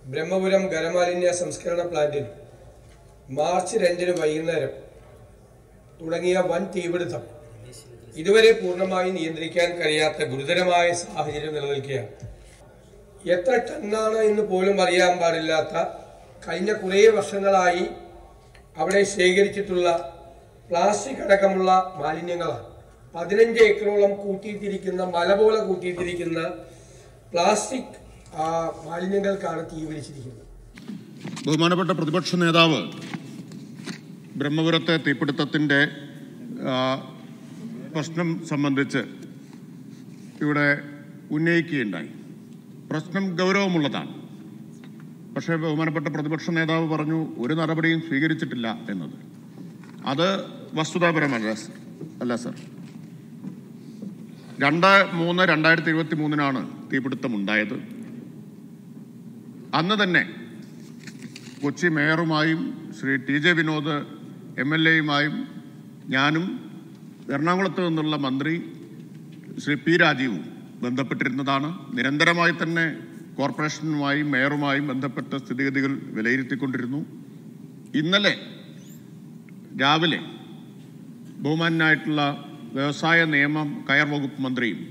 ബ്രഹ്മപുരം ഖരമാലിന്യ സംസ്കരണ പ്ലാന്റിൽ മാർച്ച് രണ്ടിന് വൈകുന്നേരം തുടങ്ങിയ വൻ തീപിടുത്തം ഇതുവരെ പൂർണ്ണമായി നിയന്ത്രിക്കാൻ കഴിയാത്ത ഗുരുതരമായ സാഹചര്യം നിലനിൽക്കുകയാണ് എത്ര ടണ്ണാണ് എന്ന് പോലും അറിയാൻ പാടില്ലാത്ത കഴിഞ്ഞ കുറേ വർഷങ്ങളായി അവിടെ ശേഖരിച്ചിട്ടുള്ള പ്ലാസ്റ്റിക് അടക്കമുള്ള മാലിന്യങ്ങളാണ് പതിനഞ്ച് ഏക്കറോളം കൂട്ടിയിട്ടിരിക്കുന്ന മല പോലെ കൂട്ടിയിട്ടിരിക്കുന്ന പ്ലാസ്റ്റിക് ആ, മാലിന്യങ്ങൾക്കാണ് തീ പിടിച്ചിരിക്കുന്നത് ബഹുമാനപ്പെട്ട പ്രതിപക്ഷ നേതാവ് ബ്രഹ്മപുരത്തെ തീപിടുത്തത്തിൻ്റെ ആ, പ്രശ്നം സംബന്ധിച്ച് ഇവിടെ ഉന്നയിക്കുകയുണ്ടായി പ്രശ്നം ഗൗരവമുള്ളതാണ് പക്ഷേ ബഹുമാനപ്പെട്ട പ്രതിപക്ഷ നേതാവ് പറഞ്ഞു ഒരു നടപടിയും സ്വീകരിച്ചിട്ടില്ല എന്നത് അത് വസ്തുതാപരമല്ല സർ. അല്ല സർ രണ്ട് മൂന്ന് രണ്ടായിരത്തി ഇരുപത്തി മൂന്നിനാണ് തീപിടുത്തം ഉണ്ടായത് അന്ന് തന്നെ കൊച്ചി മേയറുമായും Shri T J Vinod M L എയുമായും ഞാനും എറണാകുളത്ത് നിന്നുള്ള മന്ത്രി ശ്രീ പി രാജീവും ബന്ധപ്പെട്ടിരുന്നതാണ് നിരന്തരമായി തന്നെ കോർപ്പറേഷനുമായും മേയറുമായും ബന്ധപ്പെട്ട സ്ഥിതിഗതികൾ വിലയിരുത്തിക്കൊണ്ടിരുന്നു ഇന്നലെ രാവിലെ ബഹുമാനായിട്ടുള്ള വ്യവസായ നിയമം കയർ വകുപ്പ് മന്ത്രിയും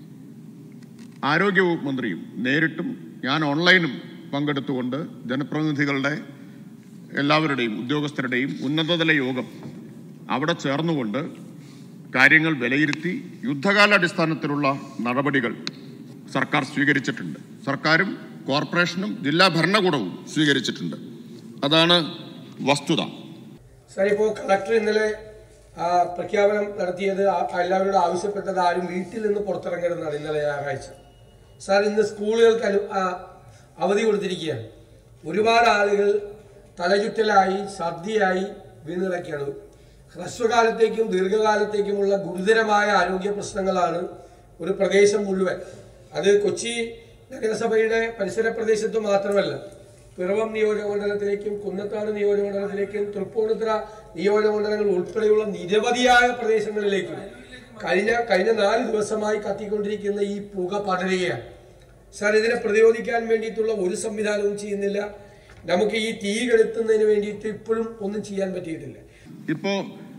ആരോഗ്യവകുപ്പ് മന്ത്രിയും നേരിട്ടും ഞാൻ ഓൺലൈനും പങ്കെടുത്തുകൊണ്ട് ജനപ്രതിനിധികളുടെ എല്ലാവരുടെയും ഉദ്യോഗസ്ഥരുടെയും ഉന്നതതല യോഗം അവിടെ ചേർന്നുകൊണ്ട് കാര്യങ്ങൾ വിലയിരുത്തി യുദ്ധകാലാടിസ്ഥാനത്തിലുള്ള നടപടികൾ സർക്കാർ സ്വീകരിച്ചിട്ടുണ്ട് സർക്കാരും കോർപ്പറേഷനും ജില്ലാ ഭരണകൂടവും സ്വീകരിച്ചിട്ടുണ്ട് അതാണ് വസ്തുത സാർ ഇപ്പോൾ കളക്ടർ ഇന്നലെ ആ, പ്രഖ്യാപനം നടത്തിയത് ആ- എല്ലാവരോടും ആവശ്യപ്പെട്ടത് ആരും വീട്ടിൽ നിന്ന് പുറത്തിറങ്ങരുതെന്നാണ് ഇന്നലെ ഞായറാഴ്ച സാർ ഇന്ന് സ്കൂളുകൾക്ക് അനു ആ, അവധി കൊടുത്തിരിക്കുകയാണ് ഒരുപാട് ആളുകൾ തലചുറ്റലായി ഛർദിയായി വീണിറക്കുകയാണ് ഹ്രസ്വകാലത്തേക്കും ദീർഘകാലത്തേക്കുമുള്ള ഗുരുതരമായ ആരോഗ്യ പ്രശ്നങ്ങളാണ് ഒരു പ്രദേശം മുഴുവൻ അത് കൊച്ചി നഗരസഭയുടെ പരിസര പ്രദേശത്ത് മാത്രമല്ല പിറവം നിയോജകമണ്ഡലത്തിലേക്കും കുന്നത്താട് നിയോജകമണ്ഡലത്തിലേക്കും തൃപ്പൂണിത്തുറ നിയോജകമണ്ഡലങ്ങൾ ഉൾപ്പെടെയുള്ള നിരവധിയായ പ്രദേശങ്ങളിലേക്കും കഴിഞ്ഞ കഴിഞ്ഞ നാല് ദിവസമായി കത്തിക്കൊണ്ടിരിക്കുന്ന ഈ പുക പടരുകയാണ് സാർ ഇതിനെ പ്രതിരോധിക്കാൻ വേണ്ടിയിട്ടുള്ള ഒരു സംവിധാനവും ചെയ്യുന്നില്ല നമുക്ക് ഈ തീ കെടുത്തുന്നതിന് വേണ്ടിയിട്ട് ഇപ്പോഴും ഒന്നും ചെയ്യാൻ പറ്റിയിട്ടില്ല ഇപ്പോ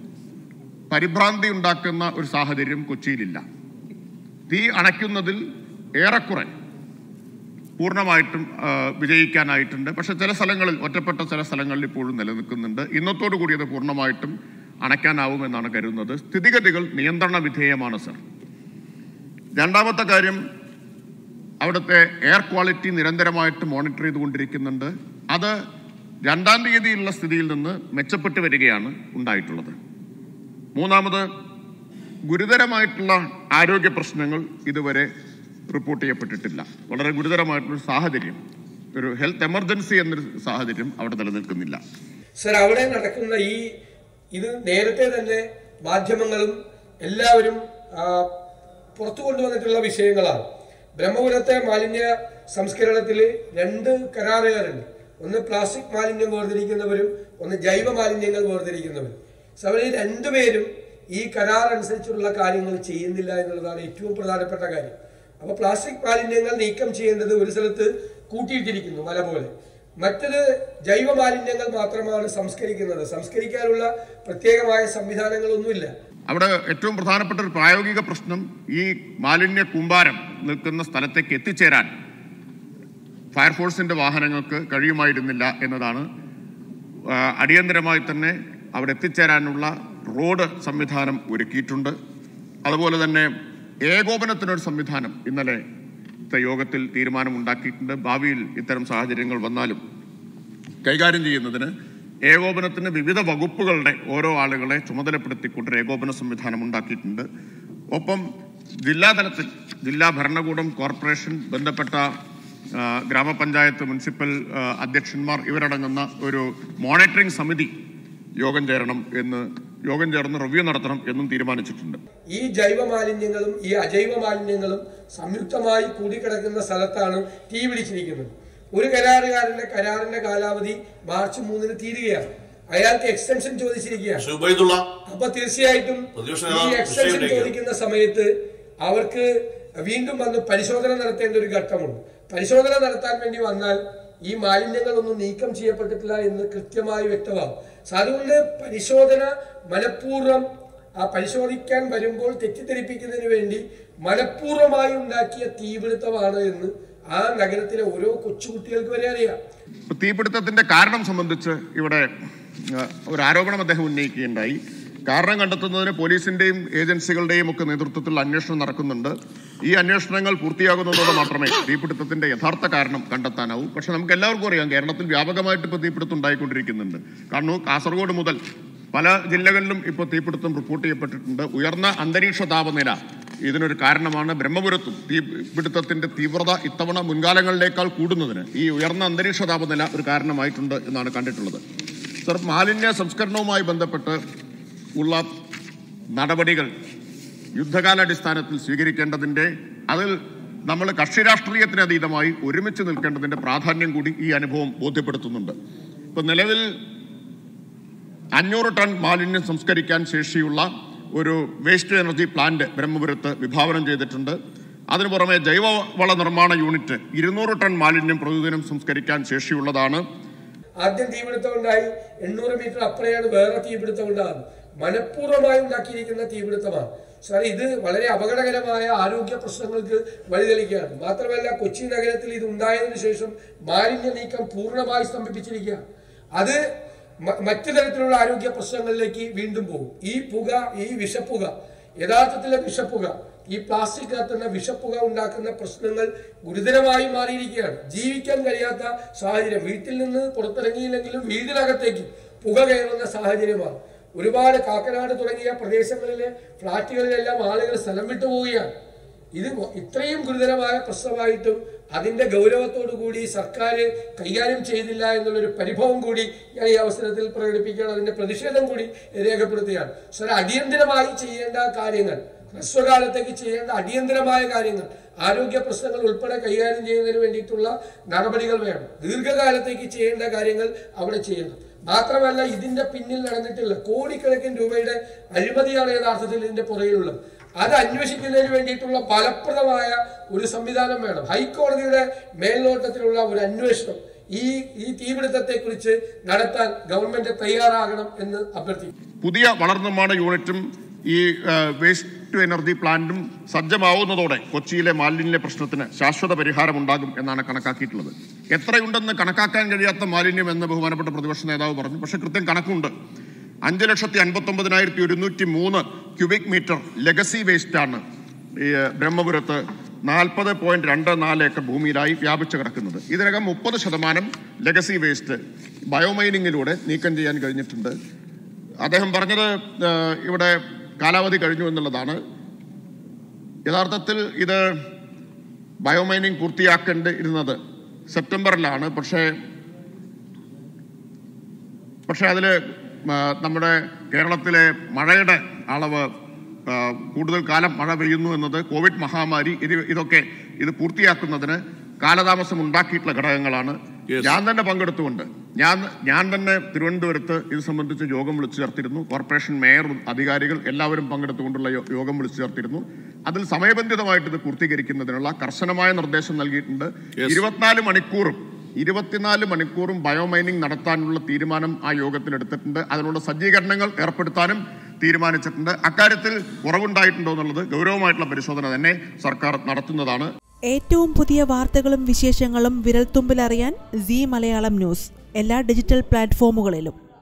പരിഭ്രാന്തി ഉണ്ടാക്കുന്ന ഒരു സാഹചര്യം കൊച്ചിയിലില്ല തീ അണയ്ക്കുന്നതിൽ ഏറെക്കുറെ പൂർണ്ണമായിട്ടും ആ, വിജയിക്കാനായിട്ടുണ്ട് പക്ഷെ ചില സ്ഥലങ്ങളിൽ ഒറ്റപ്പെട്ട ചില സ്ഥലങ്ങളിൽ ഇപ്പോഴും നിലനിൽക്കുന്നുണ്ട് ഇന്നത്തോടു കൂടി അത് പൂർണ്ണമായിട്ടും അണയ്ക്കാനാവുമെന്നാണ് കരുതുന്നത് സ്ഥിതിഗതികൾ നിയന്ത്രണ വിധേയമാണ് സർ രണ്ടാമത്തെ കാര്യം അവിടുത്തെ എയർ ക്വാളിറ്റി നിരന്തരമായിട്ട് മോണിറ്റർ ചെയ്തുകൊണ്ടിരിക്കുന്നുണ്ട് അത് രണ്ടാം തീയതിയുള്ള സ്ഥിതിയിൽ നിന്ന് മെച്ചപ്പെട്ട് വരികയാണ് ഉണ്ടായിട്ടുള്ളത് മൂന്നാമത് ഗുരുതരമായിട്ടുള്ള ആരോഗ്യ പ്രശ്നങ്ങൾ ഇതുവരെ റിപ്പോർട്ട് ചെയ്യപ്പെട്ടിട്ടില്ല വളരെ ഗുരുതരമായിട്ടുള്ള സാഹചര്യം ഒരു ഹെൽത്ത് എമർജൻസി എന്നൊരു സാഹചര്യം അവിടെ നിലനിൽക്കുന്നില്ല സർ അവിടെ നടക്കുന്ന ഈ ഇത് നേരത്തെ തന്നെ മാധ്യമങ്ങളും എല്ലാവരും ആ, പുറത്തു കൊണ്ടുവന്നിട്ടുള്ള വിഷയങ്ങളാണ് ബ്രഹ്മപുരത്തെ മാലിന്യ സംസ്കരണത്തിൽ രണ്ട് കരാറുകാരുണ്ട് ഒന്ന് പ്ലാസ്റ്റിക് മാലിന്യം വേർതിരിക്കുന്നവരും ഒന്ന് ജൈവ മാലിന്യങ്ങൾ വേർതിരിക്കുന്നവരും സോ അവർ ഈ രണ്ടുപേരും ഈ കരാർ അനുസരിച്ചുള്ള കാര്യങ്ങൾ ചെയ്യുന്നില്ല എന്നുള്ളതാണ് ഏറ്റവും പ്രധാനപ്പെട്ട കാര്യം അപ്പൊ പ്ലാസ്റ്റിക് മാലിന്യങ്ങൾ നീക്കം ചെയ്യേണ്ടത് ഒരു സ്ഥലത്ത് കൂട്ടിയിട്ടിരിക്കുന്നു മല പോലെ മറ്റത് ജൈവ മാലിന്യങ്ങൾ മാത്രമാണ് സംസ്കരിക്കുന്നത് സംസ്കരിക്കാനുള്ള പ്രത്യേകമായ സംവിധാനങ്ങളൊന്നുമില്ല അവിടെ ഏറ്റവും പ്രധാനപ്പെട്ട ഒരു പ്രായോഗിക പ്രശ്നം ഈ മാലിന്യ കൂമ്പാരം നിൽക്കുന്ന സ്ഥലത്തേക്ക് എത്തിച്ചേരാൻ ഫയർഫോഴ്സിന്റെ വാഹനങ്ങൾക്ക് കഴിയുമായിരുന്നില്ല എന്നതാണ് ആ, അടിയന്തരമായി തന്നെ അവിടെ എത്തിച്ചേരാനുള്ള റോഡ് സംവിധാനം ഒരുക്കിയിട്ടുണ്ട് അതുപോലെ തന്നെ ഏകോപനത്തിനൊരു സംവിധാനം ഇന്നലെ ത്തെ യോഗത്തിൽ തീരുമാനമുണ്ടാക്കിയിട്ടുണ്ട് ഭാവിയിൽ ഇത്തരം സാഹചര്യങ്ങൾ വന്നാലും കൈകാര്യം ചെയ്യുന്നതിന് ഏകോപനത്തിന് വിവിധ വകുപ്പുകളുടെ ഓരോ ആളുകളെ ചുമതലപ്പെടുത്തിക്കൊണ്ട് ഒരു ഏകോപന സംവിധാനം ഉണ്ടാക്കിയിട്ടുണ്ട് ഒപ്പം ജില്ലാതലത്തിൽ ജില്ലാ ഭരണകൂടം കോർപ്പറേഷൻ ബന്ധപ്പെട്ട ആ, ഗ്രാമപഞ്ചായത്ത് മുനിസിപ്പൽ ആ, അധ്യക്ഷന്മാർ ഇവരടങ്ങുന്ന ഒരു മോണിറ്ററിംഗ് സമിതി യോഗം ചേരണം എന്ന് യോഗം ചേർന്ന് റിവ്യൂ നടത്തണം എന്നും തീരുമാനിച്ചിട്ടുണ്ട് ഈ ജൈവ മാലിന്യങ്ങളും ഈ അജൈവ മാലിന്യങ്ങളും സംയുക്തമായി കൂടിക്കിടക്കുന്ന സ്ഥലത്താണ് തീ പിടിച്ചിരിക്കുന്നത് ഒരു കരാറുകാരന്റെ കരാറിന്റെ കാലാവധി മാർച്ച് മൂന്നിന് തീരുകയാണ് അയാൾക്ക് എക്സ്റ്റൻഷൻ ചോദിച്ചിരിക്കുകയാണ് ഷുബൈദുള്ള അപ്പൊ തീർച്ചയായിട്ടും പ്രതിപക്ഷ ഈ നേതാവ് എക്സ്റ്റൻഷൻ വിഷയം ചോദിക്കുന്ന സമയത്ത് അവർക്ക് വീണ്ടും വന്ന് പരിശോധന നടത്തേണ്ട ഒരു ഘട്ടമുണ്ട് പരിശോധന നടത്താൻ വേണ്ടി വന്നാൽ ഈ മാലിന്യങ്ങളൊന്നും നീക്കം ചെയ്യപ്പെട്ടിട്ടില്ല എന്ന് കൃത്യമായി വ്യക്തമാകും സോ അതുകൊണ്ട് പരിശോധന മനഃപൂർവ്വം ആ പരിശോധിക്കാൻ വരുമ്പോൾ തെറ്റിദ്ധരിപ്പിക്കുന്നതിന് വേണ്ടി മനഃപൂർവ്വമായി ഉണ്ടാക്കിയ തീപിടുത്തമാണ് എന്ന് ആ നഗരത്തിലെ ഓരോ കൊച്ചുകുട്ടികൾക്ക് വരെ അറിയാം ഇപ്പൊ തീപിടുത്തത്തിന്റെ കാരണം സംബന്ധിച്ച് ഇവിടെ ആ, ഒരു ആരോപണം അദ്ദേഹം ഉന്നയിക്കുകയുണ്ടായി കാരണം കണ്ടെത്തുന്നതിന് പോലീസിന്റെയും ഏജൻസികളുടെയും ഒക്കെ നേതൃത്വത്തിൽ അന്വേഷണം നടക്കുന്നുണ്ട് ഈ അന്വേഷണങ്ങൾ പൂർത്തിയാകുന്നതോടെ മാത്രമേ തീപിടുത്തത്തിന്റെ യഥാർത്ഥ കാരണം കണ്ടെത്താനാവൂ പക്ഷെ നമുക്ക് എല്ലാവർക്കും അറിയാം കേരളത്തിൽ വ്യാപകമായിട്ട് ഇപ്പോൾ തീപിടുത്തം ഉണ്ടായിക്കൊണ്ടിരിക്കുന്നുണ്ട് കണ്ണൂർ കാസർഗോഡ് മുതൽ പല ജില്ലകളിലും ഇപ്പോൾ തീപിടുത്തം റിപ്പോർട്ട് ചെയ്യപ്പെട്ടിട്ടുണ്ട് ഉയർന്ന അന്തരീക്ഷ താപനില ഇതിനൊരു കാരണമാണ് ബ്രഹ്മപുരത്തും തീപിടുത്തത്തിന്റെ തീവ്രത ഇത്തവണ മുൻകാലങ്ങളിലേക്കാൾ കൂടുന്നതിന് ഈ ഉയർന്ന അന്തരീക്ഷ താപനില ഒരു കാരണമായിട്ടുണ്ട് എന്നാണ് കണ്ടിട്ടുള്ളത് സർ മാലിന്യ സംസ്കരണവുമായി ബന്ധപ്പെട്ട് ഉള്ള നടപടികൾ യുദ്ധകാലാടിസ്ഥാനത്തിൽ സ്വീകരിക്കേണ്ടതിന്റെ അതിൽ നമ്മൾ കക്ഷി രാഷ്ട്രീയത്തിന് അതീതമായി ഒരുമിച്ച് നിൽക്കേണ്ടതിന്റെ പ്രാധാന്യം കൂടി ഈ അനുഭവം ബോധ്യപ്പെടുത്തുന്നുണ്ട് ഇപ്പൊ നിലവിൽ അഞ്ഞൂറ് ടൺ മാലിന്യം സംസ്കരിക്കാൻ ശേഷിയുള്ള ഒരു വേസ്റ്റ് എനർജി പ്ലാന്റ് ബ്രഹ്മപുരത്ത് വിഭാവനം ചെയ്തിട്ടുണ്ട് അതിനു പുറമെ ജൈവവള നിർമ്മാണ യൂണിറ്റ് ഇരുന്നൂറ് ടൺ മാലിന്യം പ്രതിദിനം സംസ്കരിക്കാൻ ശേഷിയുള്ളതാണ് ആദ്യം തീപിടുത്തം ഉണ്ടായി എണ്ണൂറ് മീറ്റർ അപ്പുറയാണ് വേറെ തീപിടുത്തം ഉണ്ടാകുന്നത് മനഃപൂർവ്വമായി ഉണ്ടാക്കിയിരിക്കുന്ന തീപിടുത്തമാണ് സാർ ഇത് വളരെ അപകടകരമായ ആരോഗ്യ പ്രശ്നങ്ങൾക്ക് വഴിതെളിക്കുകയാണ് മാത്രമല്ല കൊച്ചി നഗരത്തിൽ ഇത് ഉണ്ടായതിനു ശേഷം മാലിന്യ നീക്കം പൂർണ്ണമായി സ്തംഭിപ്പിച്ചിരിക്കുക അത് മ- മറ്റു തരത്തിലുള്ള ആരോഗ്യ പ്രശ്നങ്ങളിലേക്ക് വീണ്ടും പോകും ഈ പുക ഈ വിഷപ്പുക യഥാർത്ഥത്തിലെ വിഷപ്പുക ഈ പ്ലാസ്റ്റിക് കത്തുന്ന വിഷപ്പുക ഉണ്ടാക്കുന്ന പ്രശ്നങ്ങൾ ഗുരുതരമായി മാറിയിരിക്കുകയാണ് ജീവിക്കാൻ കഴിയാത്ത സാഹചര്യം വീട്ടിൽ നിന്ന് പുറത്തിറങ്ങിയില്ലെങ്കിലും വീടിനകത്തേക്ക് പുക കയറുന്ന സാഹചര്യമാണ് ഒരുപാട് കാക്കനാട് തുടങ്ങിയ പ്രദേശങ്ങളിലെ ഫ്ളാറ്റുകളിലെല്ലാം ആളുകൾ സ്ഥലം വിട്ടു പോവുകയാണ് ഇത് മൊ- ഇത്രയും ഗുരുതരമായ പ്രശ്നമായിട്ടും അതിന്റെ ഗൗരവത്തോടു കൂടി സർക്കാർ കൈകാര്യം ചെയ്തില്ല എന്നുള്ളൊരു പരിഭവം കൂടി ഞാൻ ഈ അവസരത്തിൽ പ്രകടിപ്പിക്കുകയാണ് അതിന്റെ പ്രതിഷേധം കൂടി രേഖപ്പെടുത്തുകയാണ് സർ അടിയന്തരമായി ചെയ്യേണ്ട കാര്യങ്ങൾ ഹ്രസ്വകാലത്തേക്ക് ചെയ്യേണ്ട അടിയന്തരമായ കാര്യങ്ങൾ ആരോഗ്യ പ്രശ്നങ്ങൾ ഉൾപ്പെടെ കൈകാര്യം ചെയ്യുന്നതിന് വേണ്ടിയിട്ടുള്ള നടപടികൾ വേണം ദീർഘകാലത്തേക്ക് ചെയ്യേണ്ട കാര്യങ്ങൾ അവിടെ ചെയ്യണം മാത്രമല്ല ഇതിന്റെ പിന്നിൽ നടന്നിട്ടുള്ള കോടിക്കണക്കിന് രൂപയുടെ അഴിമതിയാണ് യഥാർത്ഥത്തിൽ ഇതിന്റെ പുറകിലുള്ളത് അത് അന്വേഷിക്കുന്നതിന് വേണ്ടിയിട്ടുള്ള ഫലപ്രദമായ ഒരു സംവിധാനം വേണം ഹൈക്കോടതിയുടെ മേൽനോട്ടത്തിലുള്ള ഒരു അന്വേഷണം ഈ ഈ തീപിടുത്തത്തെ കുറിച്ച് നടത്താൻ ഗവൺമെന്റ് തയ്യാറാകണം എന്ന് അഭ്യർത്ഥിക്കുന്നു പുതിയ വളർ നിർമ്മാണ യൂണിറ്റും ഈ വേസ്റ്റ് ടു എനർജി പ്ലാന്റും സജ്ജമാവുന്നതോടെ കൊച്ചിയിലെ മാലിന്യ പ്രശ്നത്തിന് ശാശ്വത പരിഹാരം ഉണ്ടാകും എന്നാണ് കണക്കാക്കിയിട്ടുള്ളത് എത്രയുണ്ടെന്ന് കണക്കാക്കാൻ കഴിയാത്ത മാലിന്യം എന്ന് ബഹുമാനപ്പെട്ട പ്രതിപക്ഷ നേതാവ് പറഞ്ഞു പക്ഷെ കൃത്യം കണക്കുണ്ട് അഞ്ച് ലക്ഷത്തി അൻപത്തി ഒമ്പതിനായിരത്തി ഒരുന്നൂറ്റി മൂന്ന് ക്യൂബിക് മീറ്റർ ലെഗസി വേസ്റ്റ് ആണ് ഈ ഏഹ്, ബ്രഹ്മപുരത്ത് നാൽപ്പത് പോയിന്റ് രണ്ട് നാല് ഏക്കർ ഭൂമിയിലായി വ്യാപിച്ചു കിടക്കുന്നത് ഇതിനകം മുപ്പത് ശതമാനം ലെഗസി വേസ്റ്റ് ബയോമൈനിങ്ങിലൂടെ നീക്കം ചെയ്യാൻ കഴിഞ്ഞിട്ടുണ്ട് അദ്ദേഹം പറഞ്ഞത് ഏഹ്, ഇവിടെ കാലാവധി കഴിഞ്ഞു എന്നുള്ളതാണ് യഥാർത്ഥത്തിൽ ഇത് ബയോമൈനിങ് പൂർത്തിയാക്കേണ്ടിയിരുന്നത് സെപ്റ്റംബറിലാണ് പക്ഷേ പക്ഷേ അതിൽ നമ്മുടെ കേരളത്തിലെ മഴയുടെ അളവ് ആ, കൂടുതൽ കാലം മഴ പെയ്യുന്നു എന്നത് കോവിഡ് മഹാമാരി ഇത് ഇതൊക്കെ ഇത് പൂർത്തിയാക്കുന്നതിന് കാലതാമസം ഉണ്ടാക്കിയിട്ടുള്ള ഘടകങ്ങളാണ് ഞാൻ തന്നെ പങ്കെടുത്തുകൊണ്ട് ഞാൻ ഞാൻ തന്നെ തിരുവനന്തപുരത്ത് ഇത് സംബന്ധിച്ച് യോഗം വിളിച്ചു ചേർത്തിരുന്നു കോർപ്പറേഷൻ മേയർ അധികാരികൾ എല്ലാവരും പങ്കെടുത്തുകൊണ്ടുള്ള യോ- യോഗം വിളിച്ചു ചേർത്തിരുന്നു അതിൽ സമയബന്ധിതമായിട്ട് ഇത് പൂർത്തീകരിക്കുന്നതിനുള്ള കർശനമായ നിർദ്ദേശം നൽകിയിട്ടുണ്ട് ഇരുപത്തിനാല് മണിക്കൂറും ഇരുപത്തിനാല് മണിക്കൂറും ബയോമൈനിങ് നടത്താനുള്ള തീരുമാനം ആ യോഗത്തിൽ എടുത്തിട്ടുണ്ട് അതിനുള്ള സജ്ജീകരണങ്ങൾ ഏർപ്പെടുത്താനും തീരുമാനിച്ചിട്ടുണ്ട് അക്കാര്യത്തിൽ കുറവുണ്ടായിട്ടുണ്ടോ എന്നുള്ളത് ഗൗരവമായിട്ടുള്ള പരിശോധന തന്നെ സർക്കാർ നടത്തുന്നതാണ് ഏറ്റവും പുതിയ വാർത്തകളും വിശേഷങ്ങളും വിരൽത്തുമ്പിലറിയാൻ സി മലയാളം ന്യൂസ് എല്ലാ ഡിജിറ്റൽ പ്ലാറ്റ്ഫോമുകളിലും